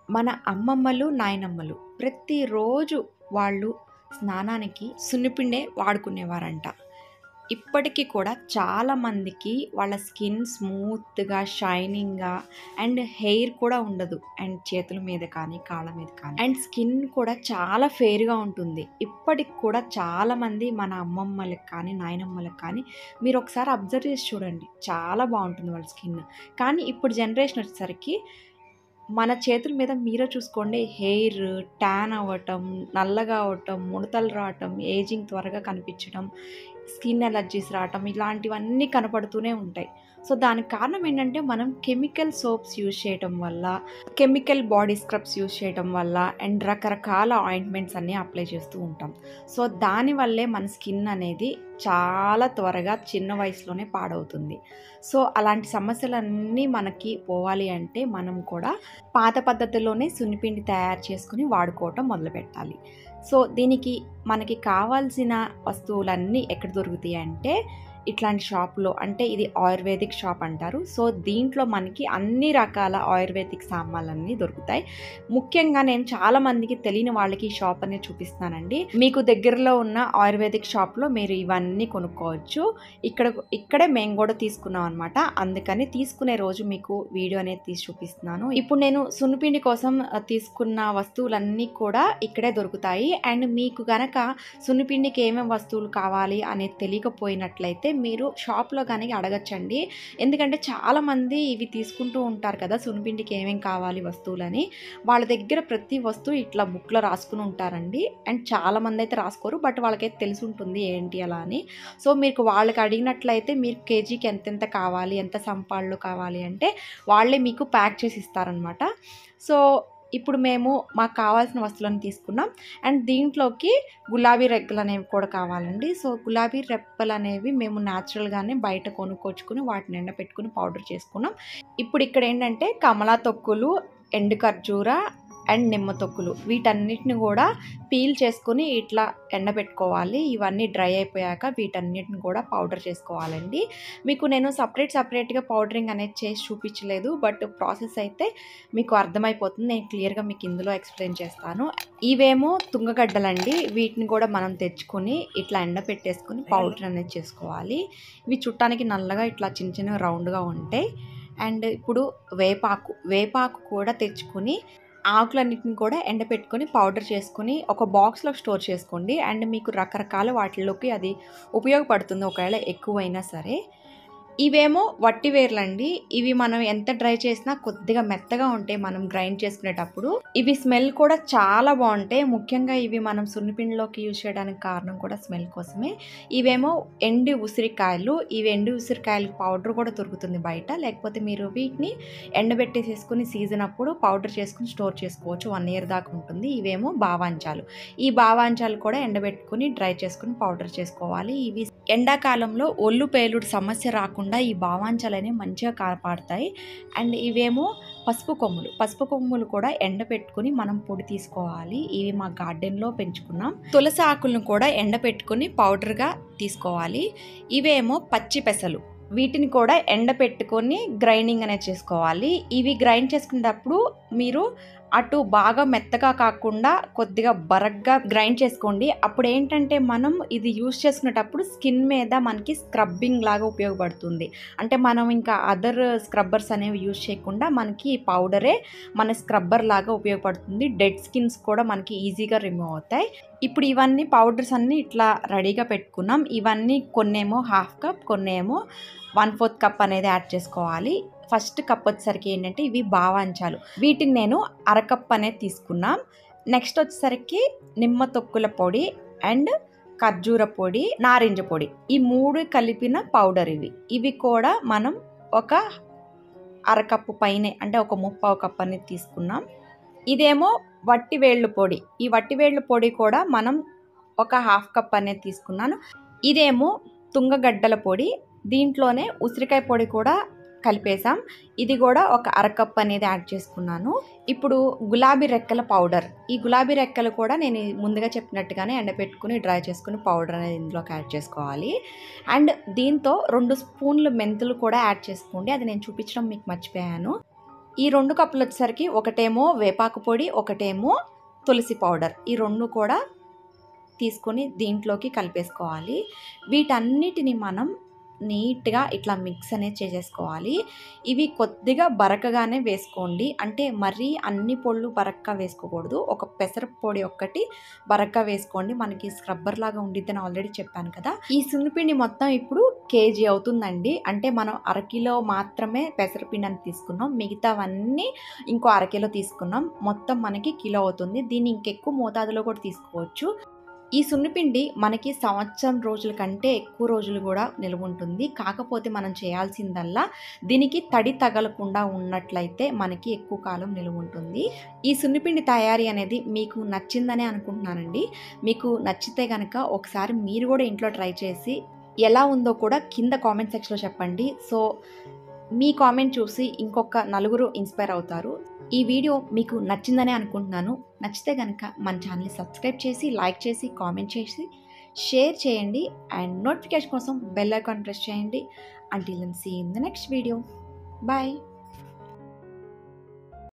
మన అమ్మమ్మలు నాయనమ్మలు ప్రతిరోజు వాళ్ళు స్నానానికి సున్నిపిండే వాడుకునేవారంట ఇప్పటికీ కూడా చాలామందికి వాళ్ళ స్కిన్ స్మూత్గా షైనింగ్గా అండ్ హెయిర్ కూడా ఉండదు అండ్ చేతుల మీద కానీ కాళ్ళ మీద కానీ అండ్ స్కిన్ కూడా చాలా ఫెయిర్గా ఉంటుంది ఇప్పటికి కూడా చాలామంది మన అమ్మమ్మలకు కానీ నాయనమ్మలకు కానీ మీరు ఒకసారి అబ్జర్వ్ చేసి చూడండి చాలా బాగుంటుంది వాళ్ళ స్కిన్ కానీ ఇప్పుడు జనరేషన్ వచ్చేసరికి మన చేతుల మీద మీరే చూసుకోండి హెయిర్ ట్యాన్ అవ్వటం నల్లగా అవ్వటం ముడతలు రావటం ఏజింగ్ త్వరగా కనిపించడం స్కిన్ ఎలర్జీస్ రావటం ఇలాంటివన్నీ కనపడుతూనే ఉంటాయి సో దానికి కారణం ఏంటంటే మనం కెమికల్ సోప్స్ యూజ్ చేయడం వల్ల కెమికల్ బాడీ స్క్రబ్స్ యూజ్ చేయడం వల్ల అండ్ రకరకాల ఆయింట్మెంట్స్ అన్నీ అప్లై చేస్తూ ఉంటాం సో దానివల్లే మన స్కిన్ అనేది చాలా త్వరగా చిన్న వయసులోనే పాడవుతుంది సో అలాంటి సమస్యలన్నీ మనకి పోవాలి అంటే మనం కూడా పాత పద్ధతిలోనే సున్నిపిండి తయారు చేసుకుని వాడుకోవటం మొదలుపెట్టాలి సో దీనికి మనకి కావాల్సిన వస్తువులన్నీ ఎక్కడ దొరుకుతాయి అంటే ఇట్లాంటి షాప్లో అంటే ఇది ఆయుర్వేదిక్ షాప్ అంటారు సో దీంట్లో మనకి అన్ని రకాల ఆయుర్వేదిక్ సామాన్లన్నీ దొరుకుతాయి ముఖ్యంగా నేను చాలా మందికి తెలియని వాళ్ళకి ఈ షాప్ అనేది చూపిస్తున్నానండి మీకు దగ్గరలో ఉన్న ఆయుర్వేదిక్ షాప్లో మీరు ఇవన్నీ కొనుక్కోవచ్చు ఇక్కడ ఇక్కడే మేము కూడా తీసుకున్నాం అనమాట అందుకని తీసుకునే రోజు మీకు వీడియో అనేది తీసి చూపిస్తున్నాను ఇప్పుడు నేను సున్నిపిండి కోసం ఆ, తీసుకున్న వస్తువులన్నీ కూడా ఇక్కడే దొరుకుతాయి అండ్ మీకు గనక సున్నిపిండికి ఏమేమి వస్తువులు కావాలి అనేది తెలియకపోయినట్లయితే మీరు షాప్లో కానీ అడగచ్చండి ఎందుకంటే చాలామంది ఇవి తీసుకుంటూ ఉంటారు కదా సున్నిపిండికి ఏమేమి కావాలి వస్తువులని వాళ్ళ దగ్గర ప్రతి వస్తువు ఇట్లా బుక్లో రాసుకుని ఉంటారండి అండ్ చాలామంది అయితే రాసుకోరు బట్ వాళ్ళకైతే తెలిసి ఉంటుంది ఏంటి అలా అని సో మీకు వాళ్ళకి అడిగినట్లయితే మీరు కేజీకి ఎంతెంత కావాలి ఎంత సంపాళ్ళు కావాలి అంటే వాళ్ళే మీకు ప్యాక్ చేసి ఇస్తారనమాట సో ఇప్పుడు మేము మాకు కావాల్సిన వస్తువులను తీసుకున్నాం అండ్ దీంట్లోకి గులాబీ రెక్కలు అనేవి కూడా కావాలండి సో గులాబీ రెప్పలు అనేవి మేము న్యాచురల్గానే బయట కొనుక్కొచ్చుకుని వాటిని ఎండపెట్టుకుని పౌడర్ చేసుకున్నాం ఇప్పుడు ఇక్కడ ఏంటంటే కమలా తొక్కులు ఎండు ఖర్జూర అండ్ నిమ్మ తొక్కులు వీటన్నిటిని కూడా పీల్ చేసుకుని ఇట్లా ఎండబెట్టుకోవాలి ఇవన్నీ డ్రై అయిపోయాక వీటన్నిటిని కూడా పౌడర్ చేసుకోవాలండి మీకు నేను సపరేట్ సపరేట్గా పౌడరింగ్ అనేది చేసి చూపించలేదు బట్ ప్రాసెస్ అయితే మీకు అర్థమైపోతుంది నేను క్లియర్గా మీకు ఇందులో ఎక్స్ప్లెయిన్ చేస్తాను ఇవేమో తుంగగడ్డలండి వీటిని కూడా మనం తెచ్చుకొని ఇట్లా ఎండ పెట్టేసుకొని పౌడర్ అనేది చేసుకోవాలి ఇవి చుట్టానికి నల్లగా ఇట్లా చిన్న చిన్న రౌండ్గా ఉంటాయి అండ్ ఇప్పుడు వేపాకు వేపాకు కూడా తెచ్చుకొని ఆకులన్నిటిని కూడా ఎండపెట్టుకొని పౌడర్ చేసుకొని ఒక బాక్స్లో స్టోర్ చేసుకోండి అండ్ మీకు రకరకాల వాటిల్లోకి అది ఉపయోగపడుతుంది ఒకవేళ ఎక్కువైనా సరే ఇవేమో వట్టి వేర్లండి ఇవి మనం ఎంత డ్రై చేసినా కొద్దిగా మెత్తగా ఉంటాయి మనం గ్రైండ్ చేసుకునేటప్పుడు ఇవి స్మెల్ కూడా చాలా బాగుంటాయి ముఖ్యంగా ఇవి మనం సున్నిపిండిలోకి యూజ్ చేయడానికి కారణం కూడా స్మెల్ కోసమే ఇవేమో ఎండు ఉసిరికాయలు ఇవి ఎండు ఉసిరికాయలు పౌడర్ కూడా దొరుకుతుంది బయట లేకపోతే మీరు వీటిని ఎండబెట్టేసేసుకుని సీజన్ అప్పుడు పౌడర్ చేసుకుని స్టోర్ చేసుకోవచ్చు వన్ ఇయర్ దాకా ఉంటుంది ఇవేమో బావాంచాలు ఈ బావాంచాలు కూడా ఎండబెట్టుకుని డ్రై చేసుకుని పౌడర్ చేసుకోవాలి ఇవి ఎండాకాలంలో ఒళ్ళు పేలుడు సమస్య రాకుండా ఈ బావాంచాలు అనేవి మంచిగా కాపాడతాయి అండ్ ఇవేమో పసుపు కొమ్ములు పసుపు కొమ్ములు కూడా ఎండపెట్టుకుని మనం పొడి తీసుకోవాలి ఇవి మా గార్డెన్లో పెంచుకున్నాం తులసి ఆకులను కూడా ఎండపెట్టుకుని పౌడర్గా తీసుకోవాలి ఇవేమో పచ్చి పెసలు వీటిని కూడా ఎండ పెట్టుకొని గ్రైండింగ్ అనేది చేసుకోవాలి ఇవి గ్రైండ్ చేసుకునేటప్పుడు మీరు అటు బాగా మెత్తగా కాకుండా కొద్దిగా బరగ్గా గ్రైండ్ చేసుకోండి అప్పుడు ఏంటంటే మనం ఇది యూస్ చేసుకునేటప్పుడు స్కిన్ మీద మనకి స్క్రబ్బింగ్ లాగా ఉపయోగపడుతుంది అంటే మనం ఇంకా అదర్ స్క్రబ్బర్స్ అనేవి యూస్ చేయకుండా మనకి ఈ పౌడరే మన స్క్రబ్బర్ లాగా ఉపయోగపడుతుంది డెడ్ స్కిన్స్ కూడా మనకి ఈజీగా రిమూవ్ అవుతాయి ఇప్పుడు ఇవన్నీ పౌడర్స్ అన్నీ ఇట్లా రెడీగా పెట్టుకున్నాం ఇవన్నీ కొన్నేమో హాఫ్ కప్ కొన్నేమో వన్ ఫోర్త్ కప్ అనేది యాడ్ చేసుకోవాలి ఫస్ట్ కప్ వచ్చేసరికి ఏంటంటే ఇవి బావాంచాలు వీటిని నేను అరకప్ అనేది తీసుకున్నాం నెక్స్ట్ వచ్చేసరికి నిమ్మ తొక్కుల పొడి అండ్ ఖర్జూర పొడి నారింజ పొడి ఈ మూడు కలిపిన పౌడర్ ఇవి ఇవి కూడా మనం ఒక అరకప్పు పైనే అంటే ఒక ముప్పావు కప్ అనేది తీసుకున్నాం ఇదేమో వట్టి వేళ్ళు పొడి ఈ వట్టి వేళ్ళు పొడి కూడా మనం ఒక హాఫ్ కప్ అనేది తీసుకున్నాను ఇదేమో తుంగగడ్డల పొడి దీంట్లోనే ఉసిరికాయ పొడి కూడా కలిపేసాం ఇది కూడా ఒక అరకప్ అనేది యాడ్ చేసుకున్నాను ఇప్పుడు గులాబీ రెక్కల పౌడర్ ఈ గులాబీ రెక్కలు కూడా నేను ముందుగా చెప్పినట్టుగానే ఎండబెట్టుకుని డ్రై చేసుకుని పౌడర్ అనేది ఇందులోకి యాడ్ చేసుకోవాలి అండ్ దీంతో రెండు స్పూన్లు మెంతులు కూడా యాడ్ చేసుకోండి అది నేను చూపించడం మీకు మర్చిపోయాను ఈ రెండు కప్పులు వచ్చేసరికి ఒకటేమో వేపాకు పొడి ఒకటేమో తులసి పౌడర్ ఈ రెండు కూడా తీసుకొని దీంట్లోకి కలిపేసుకోవాలి వీటన్నిటిని మనం నీట్గా ఇట్లా మిక్స్ అనేది చేసేసుకోవాలి ఇవి కొద్దిగా బరకగానే వేసుకోండి అంటే మరీ అన్ని పొళ్ళు బరక్క వేసుకోకూడదు ఒక పెసర పొడి ఒక్కటి బరక్క వేసుకోండి మనకి స్క్రబ్బర్ లాగా ఉండిద్దని ఆల్రెడీ చెప్పాను కదా ఈ సున్నిపిండి మొత్తం ఇప్పుడు కేజీ అవుతుందండి అంటే మనం అరకిలో మాత్రమే పెసరపిండి అని తీసుకున్నాం మిగతావన్నీ ఇంకో అరకిలో తీసుకున్నాం మొత్తం మనకి కిలో అవుతుంది దీన్ని ఇంకెక్కువ మోతాదులో కూడా తీసుకోవచ్చు ఈ సున్నిపిండి మనకి సంవత్సరం రోజుల కంటే ఎక్కువ రోజులు కూడా నిల్వ ఉంటుంది కాకపోతే మనం చేయాల్సిందల్లా దీనికి తడి తగలకుండా ఉన్నట్లయితే మనకి ఎక్కువ కాలం నిల్వ ఉంటుంది ఈ సున్నిపిండి తయారీ అనేది మీకు నచ్చిందనే అనుకుంటున్నానండి మీకు నచ్చితే కనుక ఒకసారి మీరు కూడా ఇంట్లో ట్రై చేసి ఎలా ఉందో కూడా కింద కామెంట్ సెక్షన్లో చెప్పండి సో మీ కామెంట్ చూసి ఇంకొక నలుగురు ఇన్స్పైర్ అవుతారు ఈ వీడియో మీకు నచ్చిందనే అనుకుంటున్నాను నచ్చితే కనుక మన ఛానల్ని సబ్స్క్రైబ్ చేసి లైక్ చేసి కామెంట్ చేసి షేర్ చేయండి అండ్ నోటిఫికేషన్ కోసం బెల్ ఐకాన్ ప్రెస్ చేయండి until see in the next video bye